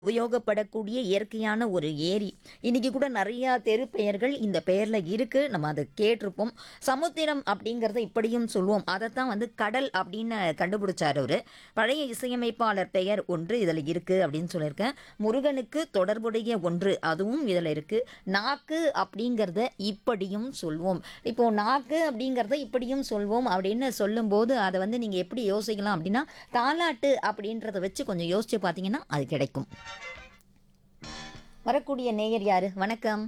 உபயோகப்படக்கூடிய இயற்கையான ஒரு ஏரி இன்னைக்கு கூட நிறையா தெரு பெயர்கள் இந்த பெயரில் இருக்கு நம்ம அதை கேட்டிருப்போம் சமுத்திரம் அப்படிங்கிறத இப்படியும் சொல்லுவோம் அதைத்தான் வந்து கடல் அப்படின்னு கண்டுபிடிச்சார் அவரு பழைய இசையமைப்பாளர் பெயர் ஒன்று இதில் இருக்கு அப்படின்னு சொல்லியிருக்கேன் முருகனுக்கு தொடர்புடைய ஒன்று அதுவும் இதில் இருக்கு நாக்கு அப்படிங்கிறத இப்படியும் சொல்வோம் இப்போ நாக்கு அப்படிங்கிறத இப்படியும் சொல்வோம் அப்படின்னு சொல்லும்போது அதை வந்து நீங்கள் எப்படி யோசிக்கலாம் அப்படின்னா தாலாட்டு அப்படின்றத வச்சு கொஞ்சம் யோசிச்சு பார்த்தீங்கன்னா அது கிடைக்கும் வரக்கூடிய நேயர் யாரு வணக்கம்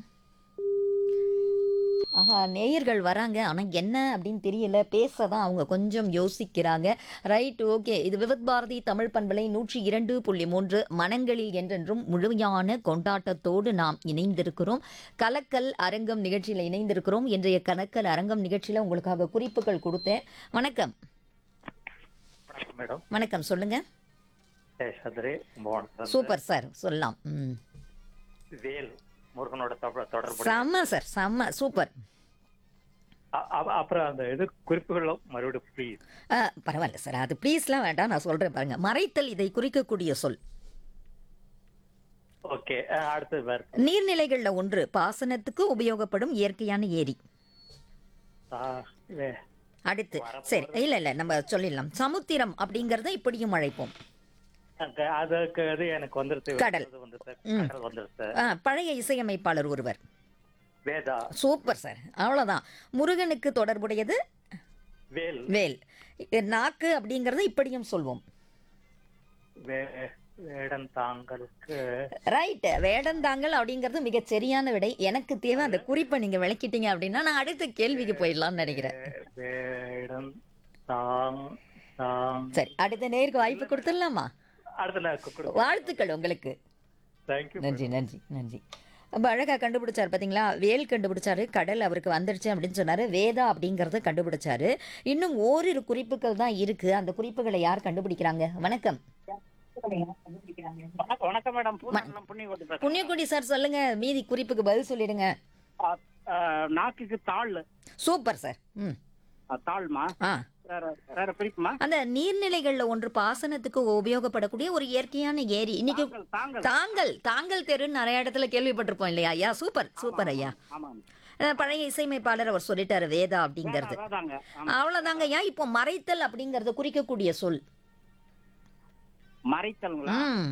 ஆஹா நேயர்கள் வராங்க ஆனால் என்ன அப்படின்னு தெரியல பேச தான் அவங்க கொஞ்சம் யோசிக்கிறாங்க ரைட் ஓகே இது விவத் பாரதி தமிழ் பண்பலை நூற்றி இரண்டு புள்ளி மூன்று மனங்களில் என்றென்றும் முழுமையான கொண்டாட்டத்தோடு நாம் இணைந்திருக்கிறோம் கலக்கல் அரங்கம் நிகழ்ச்சியில் இணைந்திருக்கிறோம் இன்றைய கலக்கல் அரங்கம் நிகழ்ச்சியில் உங்களுக்காக குறிப்புகள் கொடுத்தேன் வணக்கம் வணக்கம் மேடம் வணக்கம் சொல்லுங்க சேஷாதிரி கும்பகோணம் சூப்பர் சார் சொல்லலாம் ம் வேல் முருகனோட தொட- தொடர்பு செம்ம சார் செம்ம சூப்பர் அ- அ- அப்புறம் அந்த இது குறிப்புகளும் மறுபடியும் ப்ளீஸ் ஆ, பரவாயில்ல சார் அது ப்ளீஸ்லாம் வேண்டாம் நான் சொல்கிறேன் பாருங்க மறைத்தல் இதை குறிக்கக்கூடிய சொல் ஓகே அடுத்தது வேற நீர்நிலைகளில் ஒன்று பாசனத்துக்கு உபயோகப்படும் இயற்கையான ஏரி ஆ, வே- அடுத்து சரி இல்லை இல்லை நம்ம சொல்லிடலாம் சமுத்திரம் அப்படிங்கிறத இப்படியும் அழைப்போம் அங்க- அதுக்கு அது எனக்கு வந்துருச்சு கடல். அது வந்துருச்சு கடல் வந்துருச்சு ஆ, பழைய இசையமைப்பாளர் ஒருவர் வேதா சூப்பர் சார் அவ்வளோதான் முருகனுக்கு தொடர்புடையது வேல் வேல் நாக்கு அப்படிங்கிறத இப்படியும் சொல்வோம் வே- வேடன் தாங்களுக்கு ரைட் வேடந்தாங்கல் அப்படிங்கிறது மிகச் சரியான விடை எனக்கு தேவை அந்த குறிப்பை நீங்க விளக்கிட்டீங்க அப்படின்னா நான் அடுத்த கேள்விக்கு போயிடலாம்னு நினைக்கிறேன் வேடன் தாங் தாங் சரி அடுத்த நேருக்கு வாய்ப்பு கொடுத்துடலாமா அடுத்த நான் கொடு வாழ்த்துக்கள் உங்களுக்கு தேங்க்யூ நன்றி நன்றி நன்றி ரொம்ப அழகாக கண்டுபிடிச்சார் பார்த்தீங்களா வேல் கண்டுபிடிச்சாரு கடல் அவருக்கு வந்துருச்சு அப்படின்னு சொன்னாரு வேதா அப்படிங்கிறத கண்டுபிடிச்சாரு இன்னும் ஓரிரு குறிப்புகள் தான் இருக்கு அந்த குறிப்புகளை யார் கண்டுபிடிக்கிறாங்க வணக்கம் வணக்கம் வணக்கம் மேடம் பூர்ணம் புண்ணியகோட்டி பேசுறேன். புண்ணியக்குடி சார் சொல்லுங்க மீதி குறிப்புக்கு பதில் சொல்லிடுங்க ஆ, ஆ, நாக்குக்கு தாள் சூப்பர் சார் ம் ஆ, தாள்மா ஆ வேற வேற பிடிக்குமா அந்த நீர்நிலைகள்ல ஒன்று பாசனத்துக்கு உபயோகப்படக்கூடிய ஒரு இயற்கையான ஏரி இன்னைக்கு தாங்கள், தாங்கள் தாங்கள் தாங்கள் தெருன்னு நிறைய இடத்துல கேள்விப்பட்டிருப்போம் இல்லையா ஐயா சூப்பர் சூப்பர் ஐயா ஆமாம் அஹ் பழைய இசையமைப்பாளர் அவர் சொல்லிட்டாரு வேதா அப்படிங்கிறது அதாங்க ஆமா. அவ்வளவுதாங்க ஐயா இப்போ மறைத்தல் அப்படிங்கறத குறிக்கக்கூடிய சொல் மறைத்தல்ங்களா ம்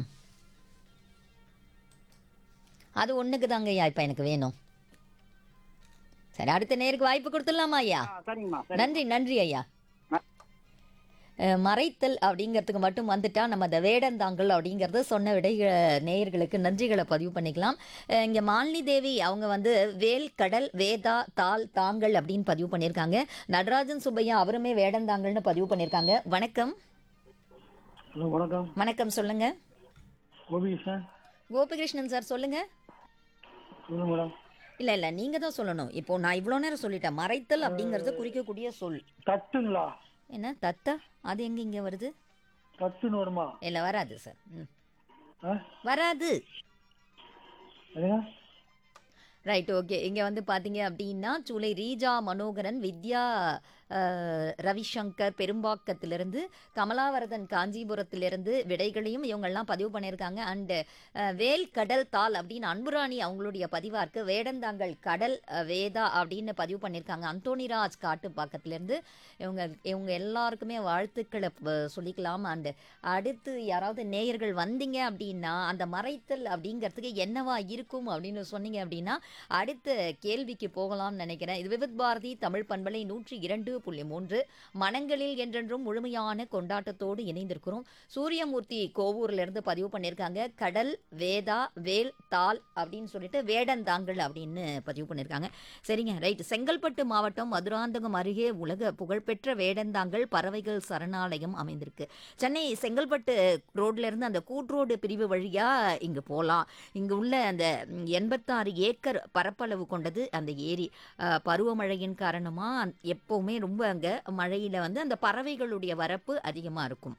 அது ஒண்ணுக்கு தாங்க ஐயா இப்ப எனக்கு வேணும் சரி அடுத்த நேருக்கு வாய்ப்பு கொடுத்துடலாமா ஐயா ஆ, சரிங்கம்மா சரி நன்றி நன்றி ஐயா ந- அஹ் மறைத்தல் அப்படிங்கிறதுக்கு மட்டும் வந்துட்டா நம்ம அந்த வேடந்தாங்கல் அப்படிங்கிறத சொன்ன விடை அஹ், நேயர்களுக்கு நன்றிகளை பதிவு பண்ணிக்கலாம் அஹ் இங்க மாலினி தேவி அவங்க வந்து வேல் கடல் வேதா தால் தாங்கள் அப்படின்னு பதிவு பண்ணியிருக்காங்க நடராஜன் சுப்பையா அவருமே வேடந்தாங்கல்னு பதிவு பண்ணியிருக்காங்க வணக்கம் ஹலோ வணக்கம் வணக்கம் சொல்லுங்க கோபி சார் கோபிகிருஷ்ணன் சார் சொல்லுங்க சொல்லுங்க மேடம் இல்ல இல்ல நீங்க தான் சொல்லணும் இப்போ நான் இவ்வளோ நேரம் சொல்லிட்டேன் மறைத்தல் அப்படிங்கறத குறிக்கக்கூடிய சொல் தட்டுங்களா என்ன தத்தா அது எங்க இங்க வருது தட்டுன்னு வருமா இல்ல வராது சார் ம் ஆ வராது என்னங்க ரைட் ஓகே இங்கே வந்து பார்த்தீங்க அப்படின்னா சூளை ரீஜா மனோகரன் வித்யா அஹ், ரவிசங்கர் பெரும்பாக்கத்திலிருந்து கமலாவரதன் காஞ்சிபுரத்திலிருந்து விடைகளையும் இவங்கெல்லாம் பதிவு பண்ணியிருக்காங்க அண்டு வேல் கடல் தால் அப்படின்னு அன்புராணி அவங்களுடைய பதிவாக இருக்குது வேடந்தாங்கல் கடல் அஹ், வேதா அப்படின்னு பதிவு பண்ணியிருக்காங்க அந்தோணிராஜ் காட்டுப்பாக்கத்திலேருந்து இவங்க இவங்க எல்லாருக்குமே வாழ்த்துக்களை ப- சொல்லிக்கலாம் அண்டு அடுத்து யாராவது நேயர்கள் வந்தீங்க அப்படின்னா அந்த மறைத்தல் அப்படிங்கிறதுக்கு என்னவா இருக்கும் அப்படின்னு சொன்னீங்க அப்படின்னா அடுத்த கேள்விக்கு போகலாம்னு நினைக்கிறேன் இது விவித் பாரதி தமிழ் பண்பலை நூற்றி இரண்டு புள்ளி மூன்று மனங்களில் என்றென்றும் முழுமையான கொண்டாட்டத்தோடு இணைந்திருக்கிறோம் சூரியமூர்த்தி கோவூர்ல இருந்து பதிவு பண்ணியிருக்காங்க கடல் வேதா வேல் தால் அப்படின்னு சொல்லிட்டு வேடந்தாங்கல் அப்படின்னு பதிவு பண்ணியிருக்காங்க சரிங்க ரைட் செங்கல்பட்டு மாவட்டம் மதுராந்தகம் அருகே உலக புகழ்பெற்ற வேடந்தாங்கல் பறவைகள் சரணாலயம் அமைந்திருக்கு சென்னை செங்கல்பட்டு ரோட்ல இருந்து அந்த கூட்ரோடு பிரிவு வழியா இங்க போகலாம் இங்க உள்ள அந்த ம், எண்பத்தாறு ஏக்கர் பரப்பளவு கொண்டது அந்த ஏரி அஹ், பருவமழையின் காரணமா அந்த- எப்பவுமே ரொம்ப அங்க மழையில வந்து அந்த பறவைகளுடைய வரப்பு அதிகமா இருக்கும்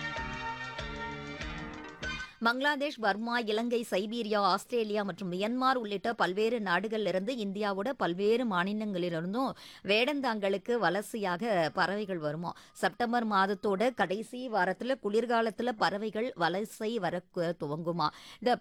Bangladesh Burma Ilangai Siberia Australia மற்றும் மியன்மார் உள்ளிட்ட பல்வேறு நாடுகளிலிருந்து இந்தியாவோட பல்வேறு மாநிலங்களிலிருந்தும் வேடந்தாங்களுக்கு வலசையாக பறவைகள் வருமா செப்டம்பர் மாதத்தோட கடைசி வாரத்தில் குளிர்காலத்தில் பறவைகள் வலசை வர துவங்குமா இந்த